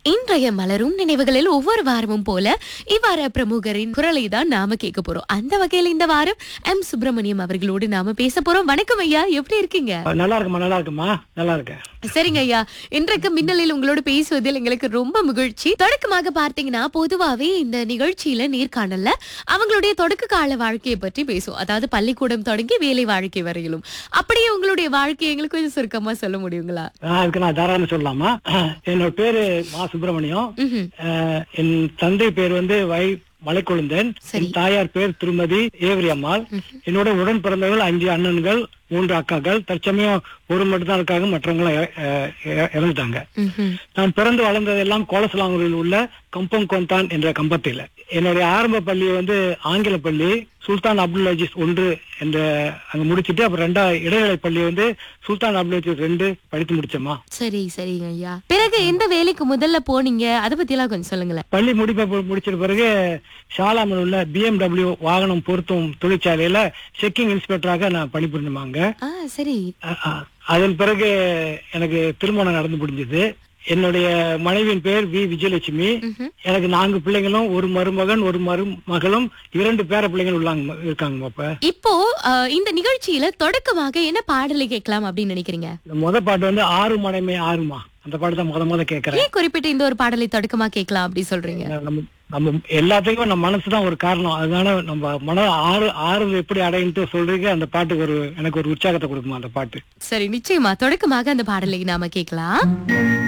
இன்றைய மலரும் நினைவுகளில் ஒவ்வொரு வாரமும் போல இவ்வார பிரமுகரின் குரலை தான் நாம கேட்க போறோம் அந்த வகையில் இந்த வாரம் எம் சுப்பிரமணியம் அவர்களோடு நாம பேச போறோம் வணக்கம் ஐயா எப்படி இருக்கீங்க நல்லா இருக்குமா நல்லா இருக்குமா நல்லா இருக்கேன் சரிங்க ஐயா இன்றைக்கு மின்னலில் உங்களோட பேசுவதில் எங்களுக்கு ரொம்ப மகிழ்ச்சி தொடக்கமாக பார்த்தீங்கன்னா பொதுவாவே இந்த நிகழ்ச்சியில நேர்காணல்ல அவங்களுடைய தொடக்க கால வாழ்க்கையை பற்றி பேசுவோம் அதாவது பள்ளிக்கூடம் தொடங்கி வேலை வாழ்க்கை வரையிலும் அப்படியே உங்களுடைய வாழ்க்கையை எங்களுக்கு கொஞ்சம் சுருக்கமா சொல்ல முடியுங்களா நான் அதுக்கு நான் தாராளம் சொல்லலாமா என்னோட பேரு மா சுப்பிரமணியம் ம்ஹும். அஹ், என் தந்தை பேர் வந்து வை மலைக்கொழுந்தன் சரி. என் தாயார் பேர் திருமதி ஏவரி அம்மாள் என்னோட உடன் பிறந்தவர்கள் அஞ்சு அண்ணன்கள் மூன்று அக்காக்கள் தற்சமயம் ஒரு மட்டும் தான் இருக்காங்க மற்றவங்க இறந்துட்டாங்க ம்ஹும். நான் பிறந்து வளர்ந்ததெல்லாம் கோலசலாங்கூரில் உள்ள கம்பம் கொந்தான் என்ற கம்பத்தில் என்னுடைய ஆரம்ப பள்ளி வந்து ஆங்கில பள்ளி சுல்தான் அப்துல் அஜீஸ் ஒன்று என்ற அங்க முடிச்சிட்டு அப்புறம் ரெண்டா இடைநிலை பள்ளி வந்து சுல்தான் அப்துல் அஜீஸ் ரெண்டு படித்து முடிச்சோமா சரி சரிங்க ஐயா பிறகு எந்த வேலைக்கு முதல்ல போனீங்க அதை பத்தி எல்லாம் கொஞ்சம் சொல்லுங்களேன் பள்ளி முடிப்பை பு- முடிச்சிட்ட பிறகு ஷாலாமில் உள்ள பிஎம்டபிள்யூ வாகனம் பொருத்தும் தொழிற்சாலையில செக்கிங் இன்ஸ்பெக்டராக நான் பணிபுரிஞ்சுமாங்க ஆ சரி அ- அ- அதன் பிறகு எனக்கு திருமணம் நடந்து முடிஞ்சது என்னுடைய மனைவியின் பேர் வி விஜயலட்சுமி ம்ஹும். எனக்கு நான்கு பிள்ளைங்களும் ஒரு மருமகன் ஒரு மருமகளும் இரண்டு பேர பிள்ளைகள் உள்ளாங்க இருக்காங்க அப்ப இப்போ அஹ், இந்த நிகழ்ச்சியில தொடக்கமாக என்ன பாடலை கேட்கலாம் அப்படின்னு நினைக்கிறீங்க இந்த முத பாட்டு வந்து ஆறு மனைமே ஆறுமா அந்த பாட்டு தான் முத முத கேட்கறேன் ஏன் குறிப்பிட்ட இந்த ஒரு பாடலை தொடக்கமா கேட்கலாம் அப்படி சொல்றீங்க நம்ம நம்ம எல்லாத்துக்கும் நம்ம மனசு தான் ஒரு காரணம் அதனால நம்ம மன ஆறு ஆறு எப்படி அடையிட்டு சொல்றீங்க அந்த பாட்டுக்கு ஒரு எனக்கு ஒரு உற்சாகத்தை கொடுக்குமா அந்த பாட்டு சரி நிச்சயமா தொடக்கமாக அந்த பாடலை நாம கேட்கலாம்